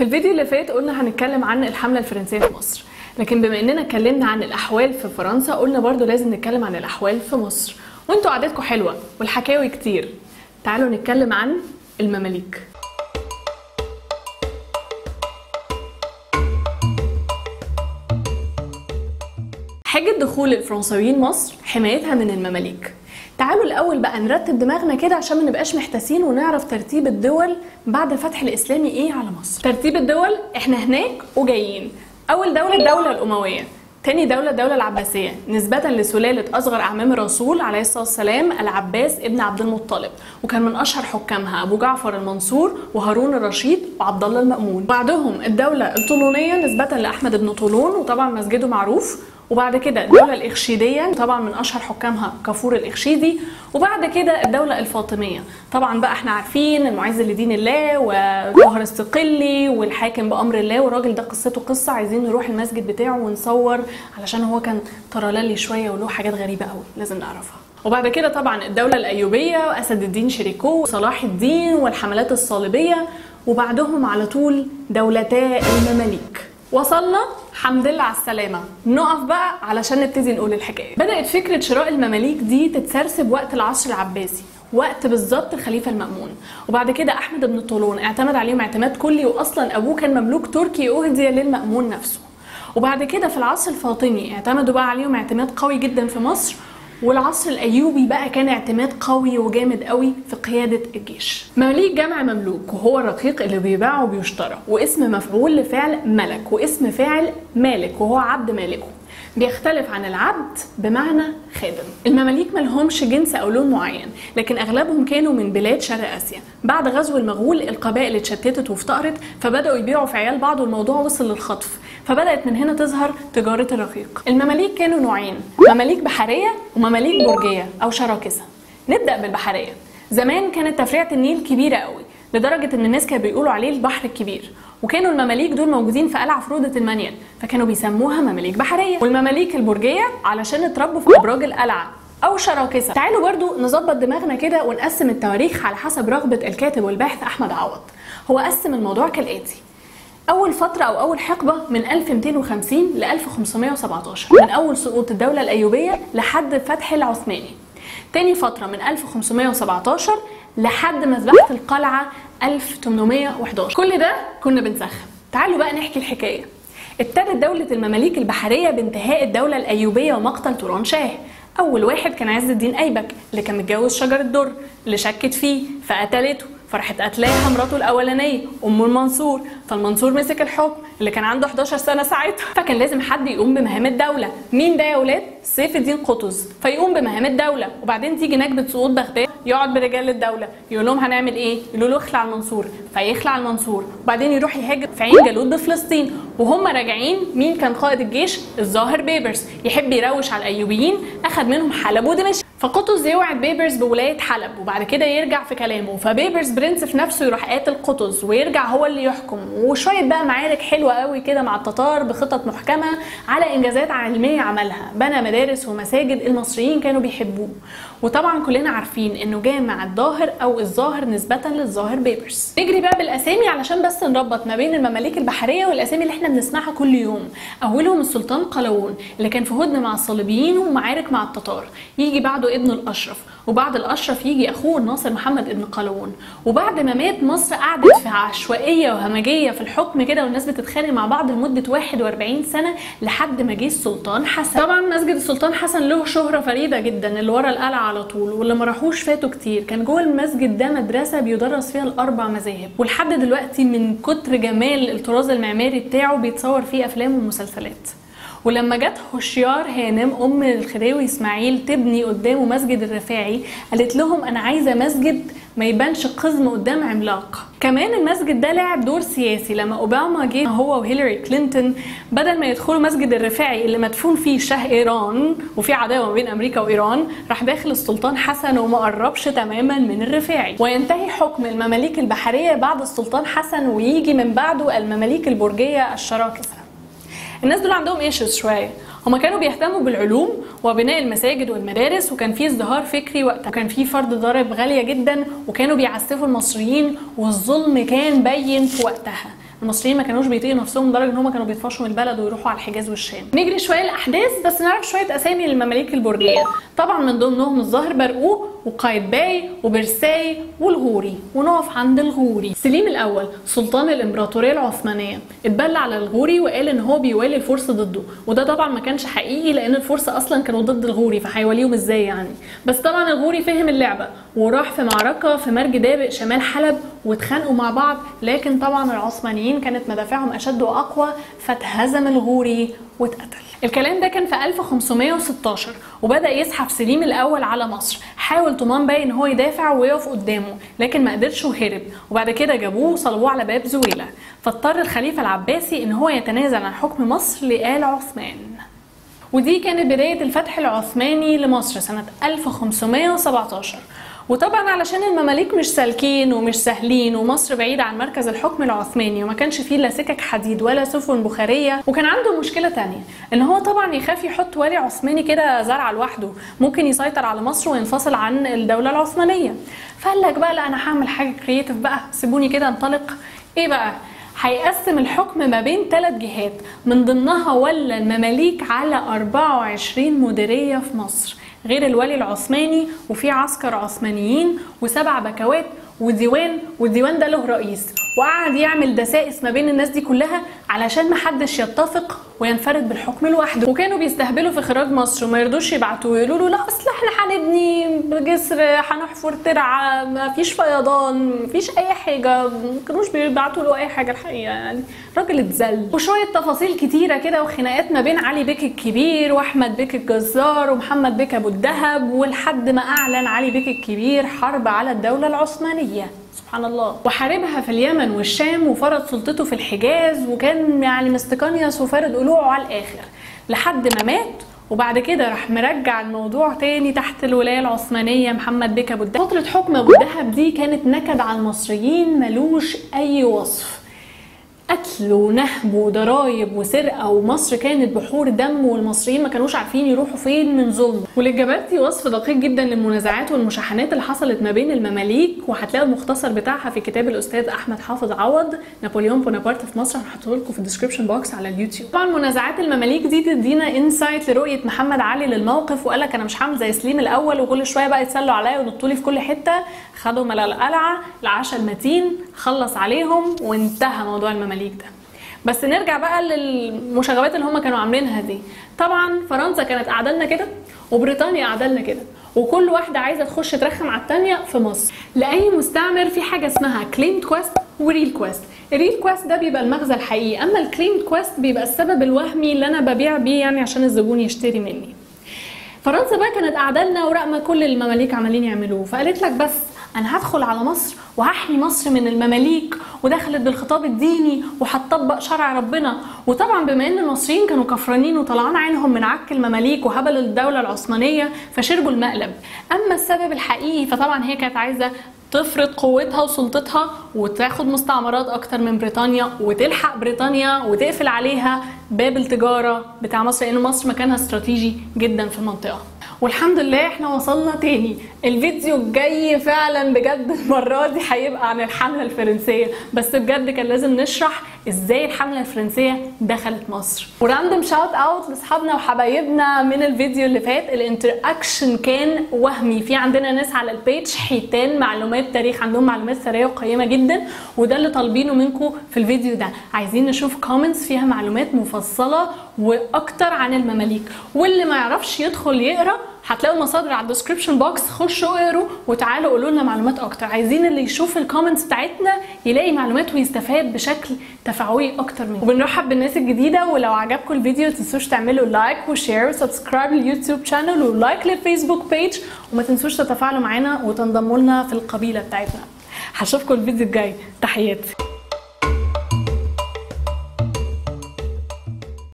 في الفيديو اللي فات قلنا هنتكلم عن الحملة الفرنسية في مصر لكن بما اننا اتكلمنا عن الاحوال في فرنسا قلنا برضو لازم نتكلم عن الاحوال في مصر وانتوا عادتكم حلوة والحكاوي كتير تعالوا نتكلم عن المماليك حجة دخول الفرنساويين مصر حمايتها من المماليك تعالوا الأول بقى نرتب دماغنا كده عشان ما نبقاش محتاسين ونعرف ترتيب الدول بعد الفتح الإسلامي إيه على مصر ترتيب الدول إحنا هناك وجايين أول دولة الدولة الأموية تاني دولة الدولة العباسية نسبة لسلالة أصغر أعمام الرسول عليه الصلاة والسلام العباس ابن عبد المطلب وكان من أشهر حكامها أبو جعفر المنصور وهارون الرشيد وعبد الله المأمون بعدهم الدولة الطولونية نسبة لأحمد بن طولون وطبعا مسجده معروف وبعد كده الدولة الإخشيدية طبعا من أشهر حكامها كافور الإخشيدي وبعد كده الدولة الفاطمية طبعا بقى احنا عارفين المعز لدين الله وجوهر الصقلي والحاكم بأمر الله والراجل ده قصته قصة عايزين نروح المسجد بتاعه ونصور علشان هو كان ترللي شوية وله حاجات غريبة قوي لازم نعرفها وبعد كده طبعا الدولة الأيوبية وأسد الدين شريكو وصلاح الدين والحملات الصليبية وبعدهم على طول دولتا المماليك وصلنا الحمد لله على السلامة نقف بقى علشان نبتدي نقول الحكاية بدأت فكرة شراء المماليك دي تتسرسب وقت العصر العباسي وقت بالظبط الخليفة المأمون وبعد كده أحمد بن طولون اعتمد عليهم اعتماد كلي وأصلا أبوه كان مملوك تركي أهدي للمأمون نفسه وبعد كده في العصر الفاطمي اعتمدوا بقى عليهم اعتماد قوي جدا في مصر والعصر الايوبي بقى كان اعتماد قوي وجامد قوي في قياده الجيش مماليك جمع مملوك وهو الرقيق اللي بيباع وبيشترى واسم مفعول لفعل ملك واسم فاعل مالك وهو عبد مالكه بيختلف عن العبد بمعنى خادم المماليك ملهمش جنس او لون معين لكن اغلبهم كانوا من بلاد شرق اسيا بعد غزو المغول القبائل اتشتتت وافتقرت فبداوا يبيعوا في عيال بعض والموضوع وصل للخطف فبدات من هنا تظهر تجاره الرقيق المماليك كانوا نوعين مماليك بحريه ومماليك برجيه او شراكسه نبدا بالبحريه زمان كانت تفريعه النيل كبيره قوي لدرجه ان الناس كانوا بيقولوا عليه البحر الكبير وكانوا المماليك دول موجودين في قلعه فروضه المنيل فكانوا بيسموها مماليك بحريه والمماليك البرجيه علشان اتربوا في ابراج القلعه او شراكسه تعالوا برضو نظبط دماغنا كده ونقسم التواريخ على حسب رغبه الكاتب والباحث احمد عوض هو قسم الموضوع كالاتي أول فترة أو أول حقبة من 1250 ل 1517 من أول سقوط الدولة الأيوبية لحد فتح العثماني تاني فترة من 1517 لحد مذبحة القلعة 1811 كل ده كنا بنسخن تعالوا بقى نحكي الحكاية ابتدت دولة المماليك البحرية بانتهاء الدولة الأيوبية ومقتل توران شاه أول واحد كان عز الدين أيبك اللي كان متجوز شجر الدر اللي شكت فيه فقتلته فراحت قتلاها مراته الاولانيه ام المنصور فالمنصور مسك الحكم اللي كان عنده 11 سنه ساعتها فكان لازم حد يقوم بمهام الدوله مين ده يا ولاد سيف الدين قطز فيقوم بمهام الدوله وبعدين تيجي نكبه سقوط بغداد يقعد برجال الدوله يقول لهم هنعمل ايه يقولوا له اخلع المنصور فيخلع المنصور وبعدين يروح يهاجم في عين جالوت بفلسطين وهم راجعين مين كان قائد الجيش الظاهر بيبرس يحب يروش على الايوبيين اخذ منهم حلب ودمشق فقطز يوعد بيبرس بولايه حلب وبعد كده يرجع في كلامه فبيبرس برنس في نفسه يروح قاتل قطز ويرجع هو اللي يحكم وشويه بقى معارك حلوه قوي كده مع التتار بخطط محكمه على انجازات علميه عملها بنى مدارس ومساجد المصريين كانوا بيحبوه وطبعا كلنا عارفين انه جاء مع الظاهر او الظاهر نسبه للظاهر بيبرس نجري بقى بالاسامي علشان بس نربط ما بين المماليك البحريه والاسامي اللي احنا بنسمعها كل يوم اولهم السلطان قلاوون اللي كان في هدنه مع الصليبيين ومعارك مع التتار يجي بعده ابنه الاشرف وبعد الاشرف يجي اخوه الناصر محمد ابن قلاوون وبعد ما مات مصر قعدت في عشوائيه وهمجيه في الحكم كده والناس بتتخانق مع بعض لمده 41 سنه لحد ما جه السلطان حسن طبعا مسجد السلطان حسن له شهره فريده جدا اللي ورا القلعه على طول واللي ما راحوش فاتوا كتير كان جوه المسجد ده مدرسه بيدرس فيها الاربع مذاهب ولحد دلوقتي من كتر جمال الطراز المعماري بتاعه بيتصور فيه افلام ومسلسلات ولما جت هشيار هانم ام الخديوي اسماعيل تبني قدامه مسجد الرفاعي قالت لهم انا عايزه مسجد ما يبانش قزم قدام عملاق كمان المسجد ده لعب دور سياسي لما اوباما جه هو وهيلاري كلينتون بدل ما يدخلوا مسجد الرفاعي اللي مدفون فيه شاه ايران وفي عداوه ما بين امريكا وايران راح داخل السلطان حسن وما قربش تماما من الرفاعي وينتهي حكم المماليك البحريه بعد السلطان حسن ويجي من بعده المماليك البرجيه الشراكسه الناس دول عندهم ايشوز شويه هما كانوا بيهتموا بالعلوم وبناء المساجد والمدارس وكان في ازدهار فكري وقتها كان في فرض ضرائب غاليه جدا وكانوا بيعسفوا المصريين والظلم كان بين في وقتها المصريين ما كانوش بيطيقوا نفسهم لدرجه ان هم كانوا بيطفشوا من البلد ويروحوا على الحجاز والشام نجري شويه الاحداث بس نعرف شويه اسامي للمماليك البرجيه طبعا من ضمنهم الظاهر برقوق وقايتباي وبرساي والغوري ونقف عند الغوري سليم الاول سلطان الامبراطوريه العثمانيه اتبلى على الغوري وقال ان هو بيوالي الفرس ضده وده طبعا ما كانش حقيقي لان الفرس اصلا كانوا ضد الغوري فهيواليهم ازاي يعني بس طبعا الغوري فهم اللعبه وراح في معركه في مرج دابق شمال حلب واتخانقوا مع بعض لكن طبعا العثمانيين كانت مدافعهم اشد واقوى فاتهزم الغوري واتقتل الكلام ده كان في 1516 وبدا يزحف سليم الاول على مصر حاول طومان باي ان هو يدافع ويقف قدامه لكن ما قدرش وهرب وبعد كده جابوه وصلبوه على باب زويله فاضطر الخليفه العباسي ان هو يتنازل عن حكم مصر لآل عثمان ودي كانت بداية الفتح العثماني لمصر سنة 1517 وطبعا علشان المماليك مش سالكين ومش سهلين ومصر بعيدة عن مركز الحكم العثماني وما كانش فيه لا سكك حديد ولا سفن بخارية وكان عنده مشكلة تانية ان هو طبعا يخاف يحط والي عثماني كده زرعة لوحده ممكن يسيطر على مصر وينفصل عن الدولة العثمانية فقال لك بقى لا انا هعمل حاجة كرييتيف بقى سيبوني كده انطلق ايه بقى هيقسم الحكم ما بين ثلاث جهات من ضمنها ولا المماليك على 24 مديرية في مصر غير الولي العثماني وفي عسكر عثمانيين وسبع بكوات وديوان والديوان ده له رئيس وقعد يعمل دسائس ما بين الناس دي كلها علشان محدش يتفق وينفرد بالحكم لوحده وكانوا بيستهبلوا في خراج مصر وما يرضوش يبعتوا ويقولوا له لا اصل احنا هنبني جسر هنحفر ترعه ما فيش فيضان ما فيش اي حاجه ما كانوش بيبعتوا له اي حاجه الحقيقه يعني راجل اتذل وشويه تفاصيل كتيره كده وخناقات ما بين علي بيك الكبير واحمد بيك الجزار ومحمد بيك ابو الدهب ولحد ما اعلن علي بيك الكبير حرب على الدوله العثمانيه سبحان الله وحاربها في اليمن والشام وفرض سلطته في الحجاز وكان يعني مستقنيس وفارد قلوعه على الاخر لحد ما مات وبعد كده راح مرجع الموضوع تاني تحت الولايه العثمانيه محمد بك ابو الدهب فتره حكم ابو الدهب دي كانت نكد على المصريين ملوش اي وصف قتل ونهب وضرايب وسرقه ومصر كانت بحور دم والمصريين ما كانوش عارفين يروحوا فين من ظلم وللجبارتي وصف دقيق جدا للمنازعات والمشاحنات اللي حصلت ما بين المماليك وهتلاقوا المختصر بتاعها في كتاب الاستاذ احمد حافظ عوض نابليون بونابرت في مصر هنحطه لكم في الديسكربشن بوكس على اليوتيوب طبعا منازعات المماليك دي تدينا انسايت لرؤيه محمد علي للموقف وقال لك انا مش هعمل زي سليم الاول وكل شويه بقى يتسلوا عليا وينطوا لي في كل حته خدهم على القلعه العشاء المتين خلص عليهم وانتهى موضوع المماليك ده بس نرجع بقى للمشاغبات اللي هم كانوا عاملينها دي طبعا فرنسا كانت قاعده لنا كده وبريطانيا قاعده لنا كده وكل واحده عايزه تخش ترخم على الثانيه في مصر لاي مستعمر في حاجه اسمها كليمد كويست وريل كويست الريل كويست ده بيبقى المغزى الحقيقي اما الكليمد كويست بيبقى السبب الوهمي اللي انا ببيع بيه يعني عشان الزبون يشتري مني فرنسا بقى كانت قاعده لنا وراقمه كل المماليك عمالين يعملوه فقالت لك بس انا هدخل على مصر وهحمي مصر من المماليك ودخلت بالخطاب الديني وهتطبق شرع ربنا وطبعا بما ان المصريين كانوا كفرانين وطلعان عينهم من عك المماليك وهبل الدوله العثمانيه فشربوا المقلب اما السبب الحقيقي فطبعا هي كانت عايزه تفرض قوتها وسلطتها وتاخد مستعمرات اكتر من بريطانيا وتلحق بريطانيا وتقفل عليها باب التجاره بتاع مصر لان مصر مكانها استراتيجي جدا في المنطقه والحمد لله احنا وصلنا تاني الفيديو الجاي فعلا بجد المره دي هيبقى عن الحمله الفرنسيه بس بجد كان لازم نشرح ازاي الحمله الفرنسيه دخلت مصر وراندوم شاوت اوت لاصحابنا وحبايبنا من الفيديو اللي فات الانتراكشن كان وهمي في عندنا ناس على البيج حيتان معلومات تاريخ عندهم معلومات ثريه وقيمه جدا وده اللي طالبينه منكم في الفيديو ده عايزين نشوف كومنتس فيها معلومات مفصله واكتر عن المماليك واللي ما يعرفش يدخل يقرا هتلاقوا المصادر على الديسكربشن بوكس خشوا اقروا وتعالوا قولوا لنا معلومات اكتر عايزين اللي يشوف الكومنتس بتاعتنا يلاقي معلومات ويستفاد بشكل تفاعلي اكتر منه وبنرحب بالناس الجديده ولو عجبكم الفيديو تنسوش تعملوا لايك وشير وسبسكرايب لليوتيوب شانل ولايك للفيسبوك بيج وما تنسوش تتفاعلوا معانا وتنضموا لنا في القبيله بتاعتنا هشوفكم الفيديو الجاي تحياتي